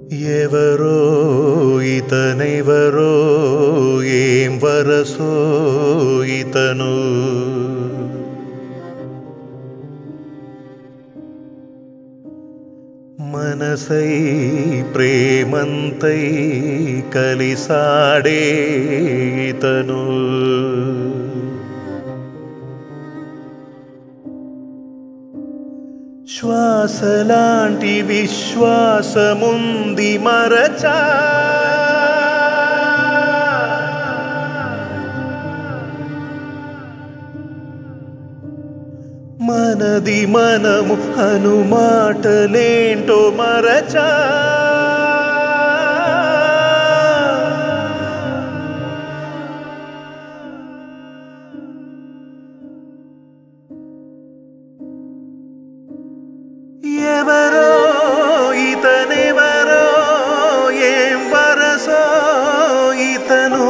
ఎవరో ఇతనెవరో ఏం వరసో ఇతను మనసై ప్రేమంతై కలిసాడే ఇతను శ్వాసలాంటి విశ్వాసముంది మరచా మనది మనము అనుమాటలేంటో మరచా ఎవరో ఇతనెవరో ఏం వరసో ఇతను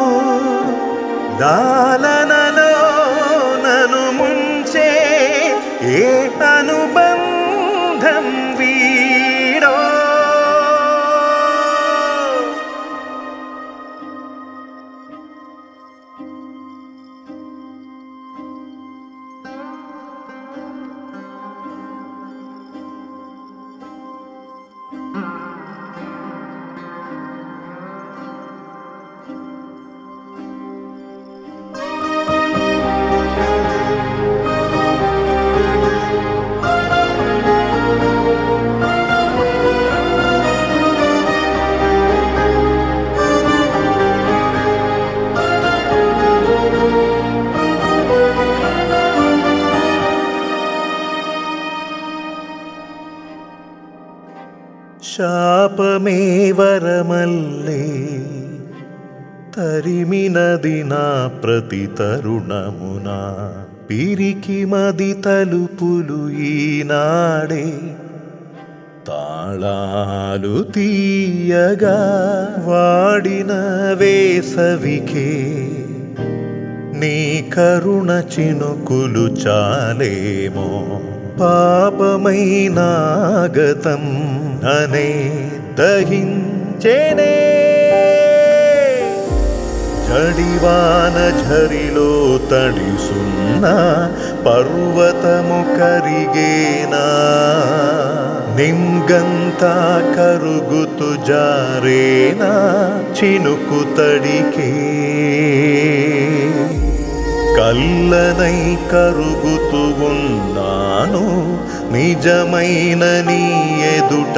దాలనలో నను ముంచే ఏ అనుబంధం వీడో శాపమే వరమల్లే తరిమినది నా ప్రతి తరుణమున పిరికి మది తలుపులు ఈనాడే తాళాలు తీయగా వాడిన వేసవికే నీ కరుణ చినుకులు చాలేమో పాపమైన గతం అనే దహించేనే జడివాన ఝరిలో తడిసున్న పర్వతము కరిగేనా నింగంతా కరుగుతు జారేనా చినుకు తడికే కల్లనై కరుగుతూ ఉన్నాను నిజమైన నీ ఎదుట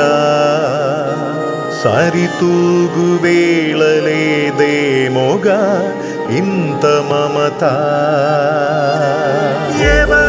సరితూగు వేళలేదేమోగా ఇంత మమత ఎవ